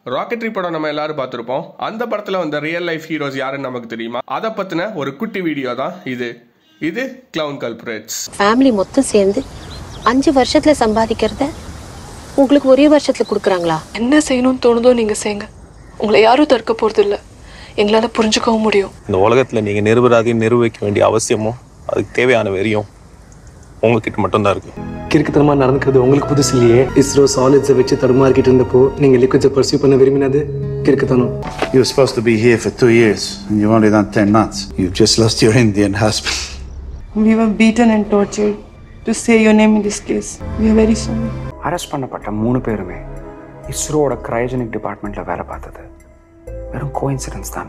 Rocketry படம் நம்ம எல்லாரும் பார்த்துருப்போம் அந்த படத்தில் வந்த ரியல் லைஃப் ஹீரோஸ் யாருன்னு நமக்கு தெரியுமா அதை பற்றின ஒரு குட்டி வீடியோ தான் இது இது கிளவுன் கல்பரேட்ஸ் ஃபேமிலி மொத்தம் சேர்ந்து அஞ்சு வருஷத்துல சம்பாதிக்கிறத உங்களுக்கு ஒரே வருஷத்துல கொடுக்குறாங்களா என்ன செய்யணும்னு தோணுதோ நீங்க செய்யுங்க உங்களை யாரும் தடுக்க போறது இல்ல எங்களால புரிஞ்சுக்கவும் முடியும் இந்த உலகத்துல நீங்க நிரபராதின்னு நிரூபிக்க வேண்டிய அவசியமும் அதுக்கு தேவையான வெறியும் உங்ககிட்ட மட்டும்தான் இருக்கு கிறுக்குத்தனமா நடந்துக்கிறது உங்களுக்கு புதுசு இல்லையே இஸ்ரோ சாலிட்ஸை வச்சு தடுமாறிக்கிட்டு இருந்தப்போ நீங்க லிக்விட்ஸை பர்சியூ பண்ண விரும்பினது கிறுக்குத்தனம் You were supposed to be here for two years, and you've only done 10 months. You've just lost your Indian husband. We were beaten and tortured to say your name in this case. We are very sorry. Arrest பண்ணப்பட்ட மூணு பேருமே இஸ்ரோவோட cryogenic டிபார்ட்மெண்ட்ல வேலை பார்த்தது வெறும் coincidence தானா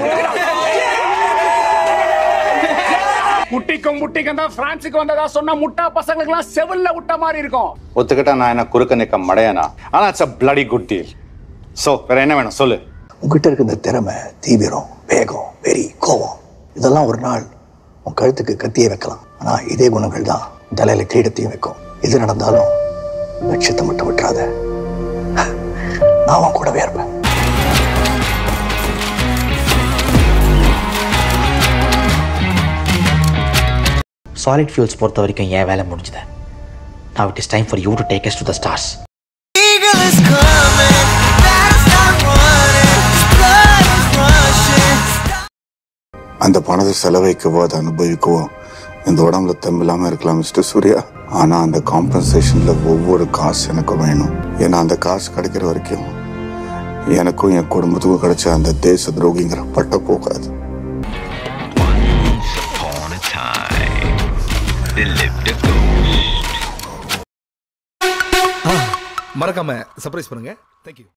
முட்டிக்கும் முட்டிக்கும் தான் பிரான்ஸுக்கு வந்ததா சொன்னா முட்டா பசங்களுக்கு எல்லாம் செவில்ல விட்ட மாதிரி இருக்கும் ஒத்துக்கிட்டா நான் என்ன குறுக்க நிக்க மடையனா ஆனா it's a bloody good deal so வேற என்ன வேணும் சொல்லு உங்ககிட்ட இருக்க இந்த திறமை தீவிரம் வேகம் வெறி கோபம் இதெல்லாம் ஒரு நாள் உன் கழுத்துக்கு கத்தியே வைக்கலாம் ஆனா இதே குணங்கள் தான் தலையில கிரீடத்தையும் வைக்கும் எது நடந்தாலும் லட்சியத்தை மட்டும் விட்டுறாத நான் உன் கூடவே இருப்பேன் சாலிட் ஃபியூல்ஸ் பொறுத்த வரைக்கும் என் வேலை முடிஞ்சுது now it is time for you to take us to the stars அந்த பணத்தை செலவைக்கவோ அதை அனுபவிக்கவோ இந்த உடம்புல தெம்பில்லாம இருக்கலாம் மிஸ்டர் சூர்யா ஆனா அந்த காம்பன்சேஷன்ல ஒவ்வொரு காசு எனக்கு வேணும் ஏன்னா அந்த காசு கிடைக்கிற வரைக்கும் எனக்கும் என் குடும்பத்துக்கும் கிடைச்ச அந்த தேச துரோகிங்கிற பட்ட போகாது மறக்காம சர்ப்ரைஸ் பண்ணுங்க தேங்க்யூ